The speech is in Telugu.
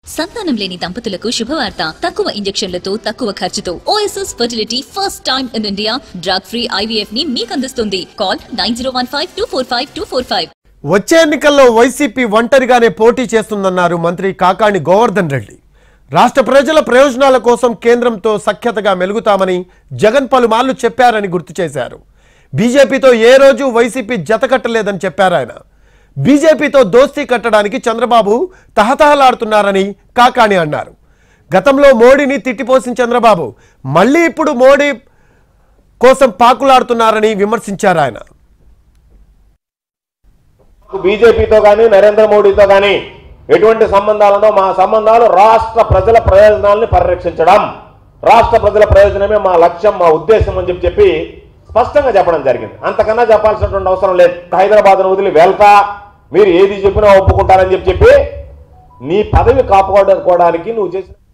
సంతానం లేని దంపతులకు శుభవార్త తక్కువ ఇంజెక్షన్లతో తక్కువ ఖర్చుతో OSS fertility first time in India drug free IVF ని మీకు అందిస్తుంది call nine zero one five two four five two four five వచ్చే ఎన్నికల్లో వైసీపీ ఒంటరిగానే పోటీ చేస్తుందన్నారు మంత్రి కాకాణి గోవర్ధన్ రెడ్డి రాష్ట్ర ప్రజల ప్రయోజనాల కోసం కేంద్రంతో సఖ్యతగా మెలుగుతామని జగన్ పలుమార్లు చెప్పారని గుర్తు చేశారు బీజేపీతో ఏ రోజు వైసీపీ జతకట్టలేదని చెప్పారు ఆయన బీజేపీతో దోస్తీ కట్టడానికి చంద్రబాబు తహతహలాడుతున్నారని కాకాణి అన్నారు గతంలో మోడీని తిట్టిపోసిన చంద్రబాబు మళ్ళీ ఇప్పుడు మోడీ కోసం పాకులాడుతున్నారని విమర్శించారు ఆయన బీజేపీతో కానీ నరేంద్ర మోడీతో కానీ ఎటువంటి సంబంధాలుండో మా సంబంధాలు రాష్ట్ర ప్రజల ప్రయోజనాల్ని పరిరక్షించడం రాష్ట్ర ప్రజల ప్రయోజనమే మా లక్ష్యం మా ఉద్దేశం అని చెప్పి చెప్పి స్పష్టంగా చెప్పడం జరిగింది అంతకన్నా చెప్పాల్సినటువంటి అవసరం లేదు హైదరాబాద్ను వదిలి వెళ్తా మీరు ఏది చెప్పినా ఒప్పుకుంటారని చెప్పి చెప్పి నీ పదవి కాపాడుకోవడానికి నువ్వు చేసిన